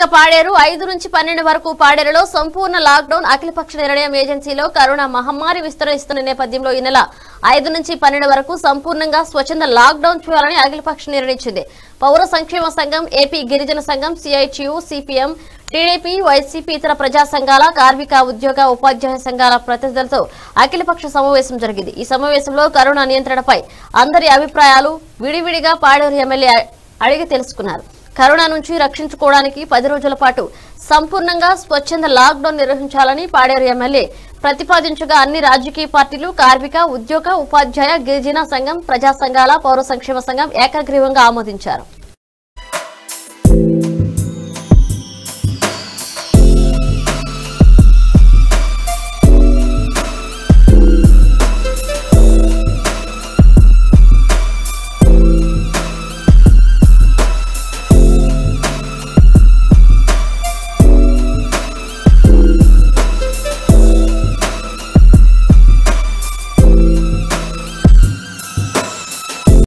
పాడేరు ఐదు నుంచి పన్నెండు వరకు పాడేరులో సంపూర్ణ లాక్డౌన్ అఖిలపక్ష నిర్ణయం ఏజెన్సీలో కరోనా మహమ్మారి విస్తరిస్తున్న నేపథ్యంలో ఈ నెల ఐదు నుంచి పన్నెండు వరకు సంపూర్ణంగా స్వచ్ఛంద లాక్డౌన్ చేయాలని అఖిలపక్ష నిర్ణయించింది పౌర సంక్షేమ సంఘం ఏపీ గిరిజన సంఘం సిఐటియు సిపిఎం టీడీపీ వైసీపీ ఇతర ప్రజా సంఘాల కార్మిక ఉద్యోగ ఉపాధ్యాయ సంఘాల ప్రతినిధులతో అఖిలపక్ష సమావేశం జరిగింది ఈ సమావేశంలో కరోనా నియంత్రణపై అందరి అభిప్రాయాలు విడివిడిగా పాడేరు ఎమ్మెల్యే అడిగి తెలుసుకున్నారు కరోనా నుంచి రక్షించుకోవడానికి పది రోజుల పాటు సంపూర్ణంగా స్వచ్ఛంద లాక్డౌన్ నిర్వహించాలని పాడేరు ఎమ్మెల్యే ప్రతిపాదించగా అన్ని రాజకీయ పార్టీలు కార్మిక ఉద్యోగ ఉపాధ్యాయ గిరిజన సంఘం ప్రజా సంఘాల పౌర సంక్షేమ సంఘం ఏకగ్రీవంగా ఆమోదించారు